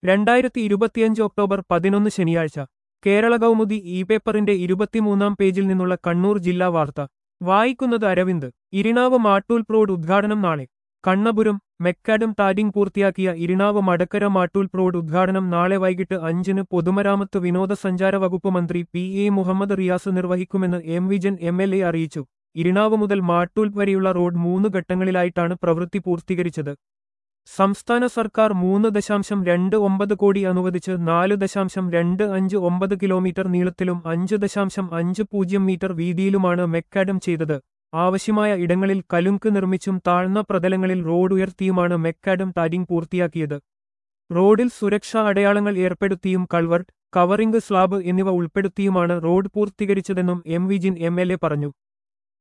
രണ്ടായിരത്തി ഇരുപത്തിയഞ്ച് ഒക്ടോബർ പതിനൊന്ന് ശനിയാഴ്ച കേരള കൗമുദി ഇ പേപ്പറിന്റെ ഇരുപത്തിമൂന്നാം പേജിൽ നിന്നുള്ള കണ്ണൂർ ജില്ലാ വാർത്ത വായിക്കുന്നത് അരവിന്ദ് ഇരിണാവ് മാട്ടൂൽ പ്രോഡ് ഉദ്ഘാടനം നാളെ കണ്ണപുരം മെക്കാഡം ടാരിംഗ് പൂർത്തിയാക്കിയ ഇരിണാവ് മടക്കര മാട്ടൂൽ പ്രോഡ് ഉദ്ഘാടനം നാളെ വൈകിട്ട് അഞ്ചിന് പൊതുമരാമത്ത് വിനോദസഞ്ചാര വകുപ്പ് മന്ത്രി പി എ മുഹമ്മദ് റിയാസ് നിർവഹിക്കുമെന്ന് M Vijin M L A അറിയിച്ചു ഇരിണാവ് മുതൽ മാട്ടൂൽ വരെയുള്ള റോഡ് മൂന്ന് ഘട്ടങ്ങളിലായിട്ടാണ് പ്രവൃത്തി പൂർത്തീകരിച്ചത് സംസ്ഥാന സർക്കാർ മൂന്ന് ദശാംശം രണ്ട് ഒമ്പത് കോടി അനുവദിച്ച് നാല് ദശാംശം രണ്ട് അഞ്ച് ഒമ്പത് കിലോമീറ്റർ നീളത്തിലും അഞ്ച് ദശാംശം അഞ്ച് പൂജ്യം മീറ്റർ വീതിയിലുമാണ് മെക്കാഡം ചെയ്തത് ആവശ്യമായ ഇടങ്ങളിൽ കലുങ്ക് നിർമ്മിച്ചും താഴ്ന്ന പ്രതലങ്ങളിൽ റോഡ് ഉയർത്തിയുമാണ് മെക്കാഡം ടാരിംഗ് പൂർത്തിയാക്കിയത് റോഡിൽ സുരക്ഷാ അടയാളങ്ങൾ ഏർപ്പെടുത്തിയും കൾവർട്ട് കവറിംഗ് സ്ലാബ് എന്നിവ ഉൾപ്പെടുത്തിയുമാണ് റോഡ് പൂർത്തീകരിച്ചതെന്നും M Vijin M L A പറഞ്ഞു